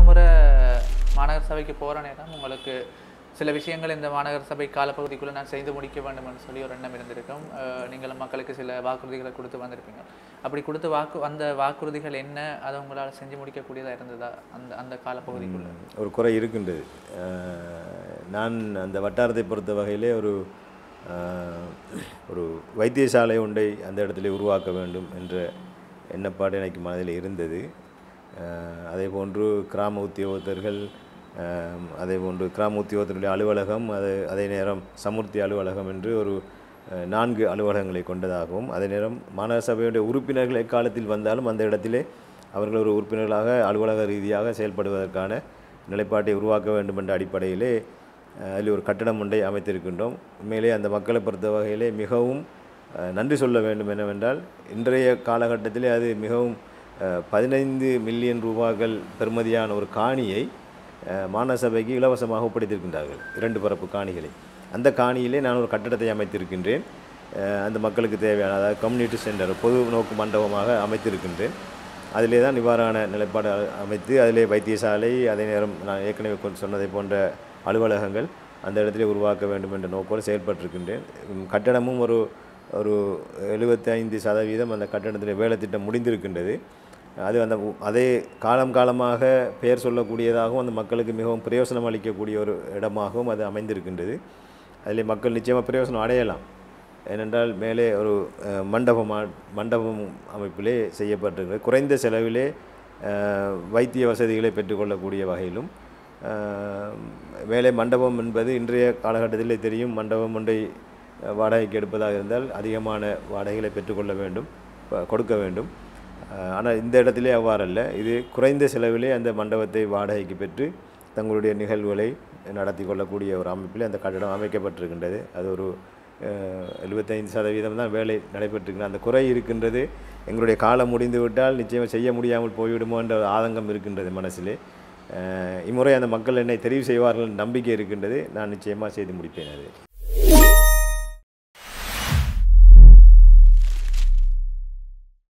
முறை மாநகர சபைக்கு போகிற நேரம் உங்களுக்கு சில விஷயங்கள் இந்த மாநகர சபை காலப்பகுதிக்குள்ளே நான் செய்து முடிக்க வேண்டும்னு சொல்லி ஒரு எண்ணம் இருந்திருக்கும் அஹ், நீங்களும் மக்களுக்கு சில வாக்குறுதிகளை கொடுத்து வந்திருப்பீங்க அப்படி கொடுத்த வாக்கு அந்த வாக்குறுதிகள் என்ன அதை உங்களால் செஞ்சு முடிக்கக்கூடியதாக இருந்ததா அந்த அந்த காலப்பகுதிக்குள்ள ஒரு குறை இருக்கின்றது அஹ், நான் அந்த வட்டாரத்தை பொறுத்த வகையிலே ஒரு அஹ், ஒரு வைத்தியசாலை ஒன்றை அந்த இடத்துல உருவாக்க வேண்டும் என்ற எண்ணப்பாடு எனக்கு மனதில் இருந்தது அஹ், அதே போன்று கிராம உத்தியோகத்தர்கள் அஹ், அதே போன்று கிராம உத்தியோகத்தருடைய அலுவலகம் அது அதே நேரம் சமுர்த்தி அலுவலகம் என்று ஒரு அஹ், நான்கு அலுவலகங்களை கொண்டதாகவும் அதே நேரம் மாநகர சபையுடைய உறுப்பினர்கள் எக்காலத்தில் வந்தாலும் அந்த இடத்திலே அவர்கள் ஒரு உறுப்பினர்களாக அலுவலக ரீதியாக செயல்படுவதற்கான நிலைப்பாட்டை உருவாக்க வேண்டும் என்ற அடிப்படையிலே அஹ், அதில் ஒரு கட்டடம் ஒன்றை அமைத்திருக்கின்றோம் உண்மையிலே அந்த மக்களை பொறுத்த வகையிலே மிகவும் அஹ், நன்றி சொல்ல வேண்டும் என்னவென்றால் இன்றைய காலகட்டத்திலே அது மிகவும் அஹ், பதினைந்து மில்லியன் ரூபாய்கள் பெறுமதியான ஒரு காணியை அஹ், மாநகர சபைக்கு இலவசமாக ஒப்படைத்திருக்கின்றார்கள் இரண்டு பரப்பு காணிகளை அந்த காணியிலே நான் ஒரு கட்டடத்தை அமைத்திருக்கின்றேன் அஹ், அந்த மக்களுக்கு தேவையான அதாவது கம்யூனிட்டி சென்டர் பொது நோக்கு மண்டபமாக அமைத்திருக்கின்றேன் அதிலே தான் இவ்வாறான நிலைப்பாடு அ- அமைத்து அதிலே வைத்தியசாலை அதே நேரம் நான் ஏற்கனவே கொண்டு சொன்னதை போன்ற அலுவலகங்கள் அந்த இடத்திலே உருவாக்க வேண்டும் என்ற நோக்கோடு செயல்பட்டிருக்கின்றேன் உம், கட்டடமும் ஒரு ஒரு எழுபத்தைந்து சதவீதம் அந்த கட்டடத்தில் வேலை திட்டம் முடிந்திருக்கின்றது அது அந்த உ- அதே காலம் காலமாக பெயர் சொல்லக்கூடியதாகவும் அந்த மக்களுக்கு மிகவும் பிரயோசனம் அளிக்கக்கூடிய ஒரு இடமாகவும் அது அமைந்திருக்கின்றது அதில் மக்கள் நிச்சயமாக பிரயோசனம் அடையலாம் ஏனென்றால் மேலே ஒரு அஹ், மண்டபமா மண்டபம் அமைப்பிலே செய்யப்பட்டிருக்கிறது குறைந்த செலவிலே அஹ், வைத்திய வசதிகளை பெற்றுக்கொள்ளக்கூடிய வகையிலும் அஹ், மேலே மண்டபம் என்பது இன்றைய காலகட்டத்திலே தெரியும் மண்டபம் ஒன்றை அஹ், வாடகைக்கு எடுப்பதாக இருந்தால் அதிகமான வாடகைகளை பெற்றுக்கொள்ள வேண்டும் ப- கொடுக்க வேண்டும் அஹ், ஆனால் இந்த இடத்திலே அவ்வாறல்ல இது குறைந்த செலவிலே அந்த மண்டபத்தை வாடகைக்கு பெற்று தங்களுடைய நிகழ்வுகளை நடத்தி கொள்ளக்கூடிய ஒரு அமைப்பில் அந்த கட்டடம் அமைக்கப்பட்டிருக்கின்றது அது ஒரு எழுபத்தைந்து சதவீதம் தான் வேலை நடைபெற்றிருக்கிறது அந்த குறை இருக்கின்றது எங்களுடைய காலம் முடிந்து விட்டால் நிச்சயம் செய்ய முடியாமல் போய்விடுமோ என்ற ஒரு ஆதங்கம் இருக்கின்றது மனசிலே அஹ், இம்முறை அந்த மக்கள் என்னை தெரிவு செய்வார்கள் என்ற நம்பிக்கை இருக்கின்றது நான் நிச்சயமாக செய்து முடிப்பேன் அது